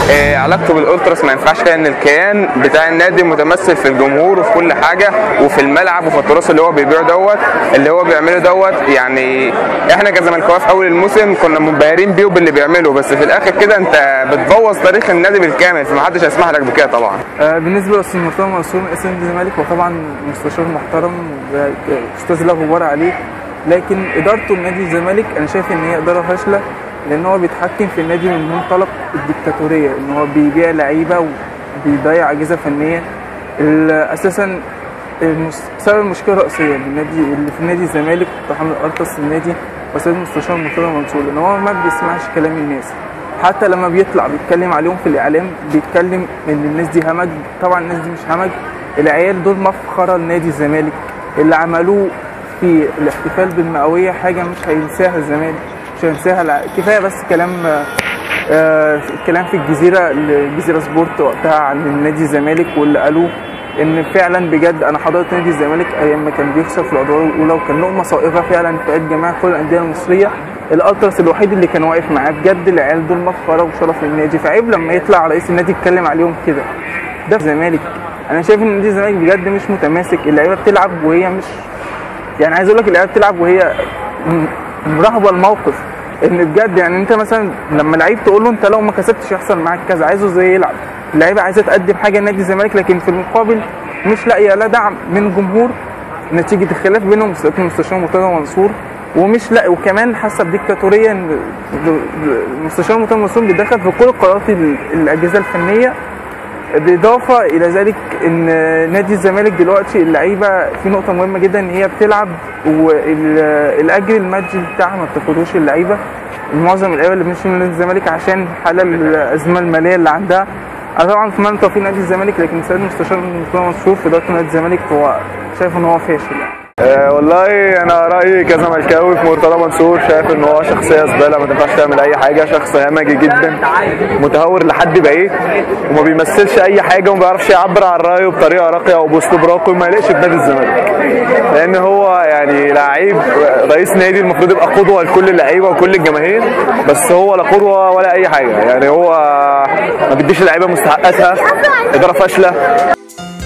آه، علاقته بالالتراس ما ينفعش لان الكيان بتاع النادي متمثل في الجمهور وفي كل حاجه وفي الملعب وفي التراث اللي هو بيبيعه دوت اللي هو بيعمله دوت يعني احنا كزملكاويه في اول الموسم كنا منبهرين بيه وباللي بيعمله بس في الاخر كده انت بتبوظ تاريخ النادي بالكامل فمحدش هيسمح لك بكده طبعا آه، بالنسبه للاستاذ مرتضى منصور من اسم الزمالك هو طبعا مستشار محترم واستاذ لا غبار عليه لكن ادارته لنادي الزمالك انا شايف ان هي اداره فاشله لان هو بيتحكم في النادي من منطلق الديكتاتوريه ان هو بيبيع لعيبه وبيضيع اجهزه فنيه ال- اساسا المس- سبب المشكله الرئيسيه بالنادي اللي في نادي الزمالك وتحمل ارتس النادي وسيد المستشار مرتضى منصور لان هو ما بيسمعش كلام الناس حتى لما بيطلع بيتكلم عليهم في الاعلام بيتكلم ان الناس دي همج طبعا الناس دي مش همج العيال دول مفخره لنادي الزمالك اللي عملوه في الاحتفال بالمئويه حاجه مش هينساها الزمالك مش هينساها الع... كفايه بس كلام آه، آه، الكلام في الجزيره الجزيره سبورت وقتها عن النادي الزمالك واللي قالوه ان فعلا بجد انا حضرت نادي الزمالك ايام ما كان بيخسر في الادوار الاولى وكان لقمه صائغه فعلا في ايد جميع كل الانديه المصريه الالتراس الوحيد اللي كان واقف معاه بجد العيال دول مفخره وشرف للنادي فعيب لما يطلع رئيس النادي يتكلم عليهم كده ده في الزمالك انا شايف ان نادي الزمالك بجد مش متماسك اللعيبه بتلعب وهي مش يعني عايز اقول لك اللعيبه بتلعب وهي م- مراقبه الموقف ان بجد يعني انت مثلا لما لعيب تقول له انت لو ما كسبتش يحصل معاك كذا عايزه ازاي يلعب اللعيبه عايزه تقدم حاجه لنادي الزمالك لكن في المقابل مش لاقيه لا دعم من الجمهور نتيجه الخلاف بينهم وبين المستشار مرتضى منصور ومش لا وكمان حاسه بديكتاتوريه ان المستشار مرتضى منصور بيتدخل في كل قرارات ال- الاجهزه الفنيه بالاضافه الى ذلك ان نادي الزمالك دلوقتي اللعيبه في نقطه مهمه جدا ان هي بتلعب والاجر المادي بتاعها ما بتاخدوش اللعيبه معظم اللعيبه اللي بتمشي من نادي الزمالك عشان حاله الازمه الماليه اللي عندها انا طبعا في من توفيق نادي الزمالك لكن سيد المستشار مرتضى منصور في اداره نادي الزمالك هو شايف ان هو فاشل يعني آه والله انا رايي كزملكاوي في مرتضى منصور شايف ان هو شخصيه زباله ما تنفعش تعمل اي حاجه شخص همجي جدا متهور لحد بعيد وما بيمثلش اي حاجه وما بيعرفش يعبر عن رايه بطريقه راقيه او باسلوب راقي وما يليقش بنادي الزمالك لان هو يعني لعيب رئيس نادي المفروض يبقى قدوه لكل اللعيبه وكل الجماهير بس هو لا قدوه ولا اي حاجه يعني هو ما بيديش اللعيبه مستحقاتها اداره فاشله